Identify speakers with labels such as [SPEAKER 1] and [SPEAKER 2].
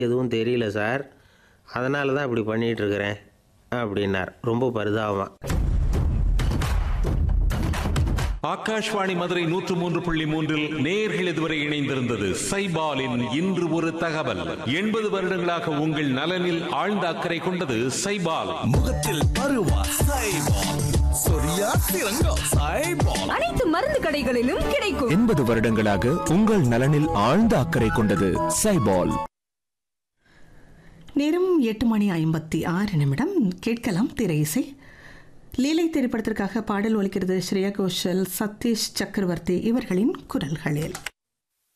[SPEAKER 1] எதுவும் தெரியல சார் அதனால தான் இப்படி பண்ணிகிட்டு இருக்கிறேன் அப்படின்னார் ரொம்ப பரிதாபமாக
[SPEAKER 2] ஆகாஷ்வாணி மதுரை நூற்று மூன்று புள்ளி மூன்றில் நேர்கள் இதுவரை இணைந்திருந்தது சைபாலின் இன்று ஒரு தகவல் எண்பது வருடங்களாக உங்கள் நலனில் ஆழ்ந்த அக்கறை கொண்டது சைபால்
[SPEAKER 3] முகத்தில் பருவா சைபால் சொரியா சிறங்கோ சைபால்
[SPEAKER 4] அனைத்து மருந்து கடைகளிலும் கிடைக்கும்
[SPEAKER 5] எண்பது வருடங்களாக உங்கள் நலனில் ஆழ்ந்த அக்கறை கொண்டது சைபால்
[SPEAKER 6] நேரம் எட்டு மணி ஐம்பத்தி ஆறு நிமிடம் கேட்கலாம் திரை இசை லீலை திரைப்படத்திற்காக பாடல் ஒலிக்கிறது ஸ்ரேயா கோஷல் சதீஷ் சக்கரவர்த்தி இவர்களின் குரல்களில்